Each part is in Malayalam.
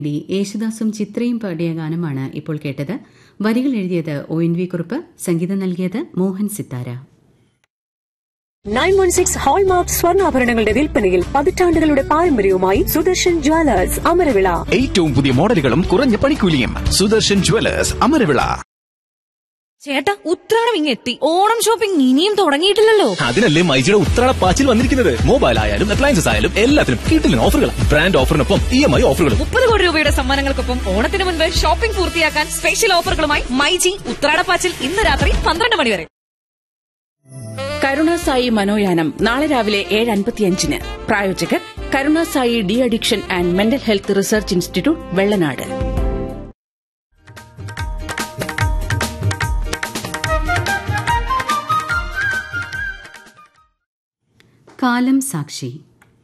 ഡി യേശുദാസും ചിത്രയും പാടിയ ഗാനമാണ് ഇപ്പോൾ കേട്ടത് വരികൾ എഴുതിയത് ഒ എൻ വി കുറുപ്പ് സംഗീതം നൽകിയത് Mohan Sithara nine one six hallmark സ്വർണ്ണാഭരണങ്ങളുടെ വിൽപ്പനയിൽ പതിറ്റാണ്ടുകളുടെ പാരമ്പര്യവുമായി സുദർശൻ ജ്വല്ലേഴ്സ് അമരവിള ഏറ്റവും പുതിയ മോഡലുകളും കുറഞ്ഞ പണിക്കൂലിയും സുദർശൻ ജുവലേഴ്സ് അമരവിള ചേട്ടാ ഉത്രാടം ഇങ്ങ് എത്തി ഓണം ഷോപ്പിംഗ് ഇനിയും തുടങ്ങിയിട്ടില്ലല്ലോ അതിനല്ലേ മൈജിയുടെ ഉത്രാട പാച്ചിൽ വന്നിരിക്കുന്നത് മൊബൈൽ ആയാലും അപ്ലയൻസസ് ആയാലും എല്ലാത്തിനും കിട്ടില്ല ഓഫറുകൾ ബ്രാൻഡ് ഓഫറിനൊപ്പം ഇ എം ഐ ഓഫറുകളും മുപ്പത് കോടി രൂപയുടെ സമ്മാനങ്ങൾക്കൊപ്പം ഓണത്തിന് മുൻപ് ഷോപ്പിംഗ് പൂർത്തിയാക്കാൻ സ്പെഷ്യൽ ഓഫറുകളുമായി മൈജി ഉത്രാടപ്പാച്ചിൽ ഇന്ന് രാത്രി പന്ത്രണ്ട് മണി വരെ കരുണാസായി മനോയാനം നാളെ രാവിലെ ഏഴ് അൻപത്തിയഞ്ചിന് പ്രായോജകർ Karunasai de addiction and mental health research institute Vellanad കാലം സാക്ഷി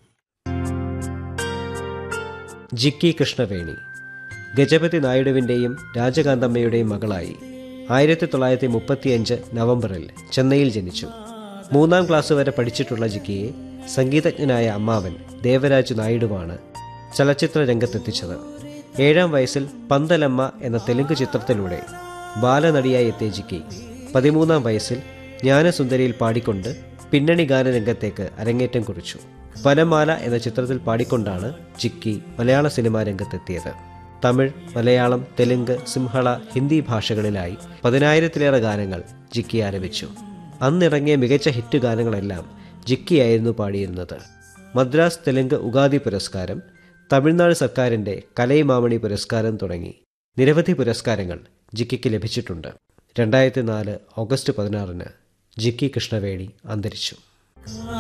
ജിക്കി കൃഷ്ണവേണി ഗജപതി നായിഡുവിൻ്റെയും രാജകാന്തമ്മയുടെയും മകളായി ആയിരത്തി തൊള്ളായിരത്തി മുപ്പത്തിയഞ്ച് നവംബറിൽ ചെന്നൈയിൽ ജനിച്ചു മൂന്നാം ക്ലാസ് വരെ പഠിച്ചിട്ടുള്ള ജിക്കിയെ സംഗീതജ്ഞനായ അമ്മാവൻ ദേവരാജ് നായിഡുവാണ് ചലച്ചിത്ര രംഗത്തെത്തിച്ചത് ഏഴാം വയസ്സിൽ പന്തലമ്മ എന്ന തെലുങ്ക് ചിത്രത്തിലൂടെ ബാലനടിയായി എത്തിയ ജിക്കി പതിമൂന്നാം വയസ്സിൽ ജ്ഞാനസുന്ദരിയിൽ പാടിക്കൊണ്ട് പിന്നണി ഗാനരംഗത്തേക്ക് അരങ്ങേറ്റം കുറിച്ചു വനമാല എന്ന ചിത്രത്തിൽ പാടിക്കൊണ്ടാണ് ജിക്കി മലയാള സിനിമാ രംഗത്തെത്തിയത് തമിഴ് മലയാളം തെലുങ്ക് സിംഹള ഹിന്ദി ഭാഷകളിലായി പതിനായിരത്തിലേറെ ഗാനങ്ങൾ ജിക്കി ആലപിച്ചു അന്നിറങ്ങിയ മികച്ച ഹിറ്റ് ഗാനങ്ങളെല്ലാം ജിക്കിയായിരുന്നു പാടിയിരുന്നത് മദ്രാസ് തെലുങ്ക് ഉഗാദി പുരസ്കാരം തമിഴ്നാട് സർക്കാരിൻ്റെ കലൈമാമണി പുരസ്കാരം തുടങ്ങി നിരവധി പുരസ്കാരങ്ങൾ ജിക്കിക്ക് ലഭിച്ചിട്ടുണ്ട് രണ്ടായിരത്തി നാല് ഓഗസ്റ്റ് പതിനാറിന് ജിക്കി കൃഷ്ണവേണി അന്തരിച്ചു